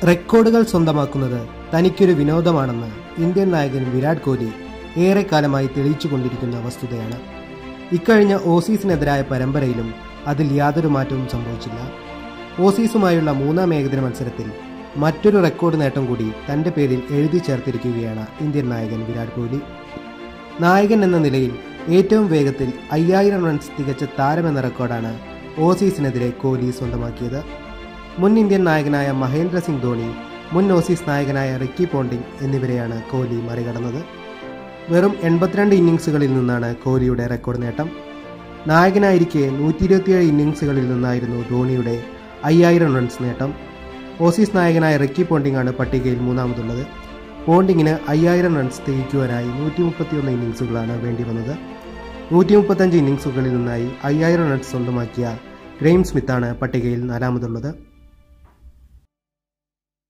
റെക്കോർഡുകൾ സ്വന്തമാക്കുന്നത് തനിക്കൊരു വിനോദമാണെന്ന് ഇന്ത്യൻ നായകൻ വിരാട് കോഹ്ലി ഏറെക്കാലമായി തെളിയിച്ചുകൊണ്ടിരിക്കുന്ന വസ്തുതയാണ് ഇക്കഴിഞ്ഞ ഓസീസിനെതിരായ പരമ്പരയിലും അതിൽ യാതൊരു മാറ്റവും സംഭവിച്ചില്ല ഓസീസുമായുള്ള മൂന്നാം ഏകദിന മത്സരത്തിൽ മറ്റൊരു റെക്കോർഡ് നേട്ടം കൂടി തന്റെ പേരിൽ എഴുതി ചേർത്തിരിക്കുകയാണ് ഇന്ത്യൻ നായകൻ വിരാട് കോഹ്ലി നായകൻ എന്ന നിലയിൽ ഏറ്റവും വേഗത്തിൽ അയ്യായിരം റൺസ് തികച്ച താരമെന്ന റെക്കോർഡാണ് ഓസീസിനെതിരെ കോഹ്ലി സ്വന്തമാക്കിയത് മുൻ ഇന്ത്യൻ നായകനായ മഹേന്ദ്ര സിംഗ് ധോണി മുൻ ഓസീസ് നായകനായ റിക്കി പോണ്ടിംഗ് എന്നിവരെയാണ് കോഹ്ലി മറികടന്നത് വെറും എൺപത്തിരണ്ട് ഇന്നിങ്സുകളിൽ നിന്നാണ് കോഹ്ലിയുടെ റെക്കോർഡ് നേട്ടം നായകനായിരിക്കെ നൂറ്റി ഇരുപത്തിയേഴ് ഇന്നിങ്സുകളിൽ നിന്നായിരുന്നു ധോണിയുടെ അയ്യായിരം റൺസ് നേട്ടം ഓസീസ് നായകനായ റിക്കി പോണ്ടിംഗ് ആണ് പട്ടികയിൽ മൂന്നാമതുള്ളത് പോണ്ടിങ്ങിന് അയ്യായിരം റൺസ് തികയ്ക്കുവാനായി നൂറ്റി മുപ്പത്തിയൊന്ന് ഇന്നിങ്സുകളാണ് വേണ്ടി വന്നത് നൂറ്റി മുപ്പത്തഞ്ച് ഇന്നിങ്സുകളിൽ നിന്നായി അയ്യായിരം റൺസ് സ്വന്തമാക്കിയ ഗ്രെയിം സ്മിത്താണ് പട്ടികയിൽ നാലാമതുള്ളത്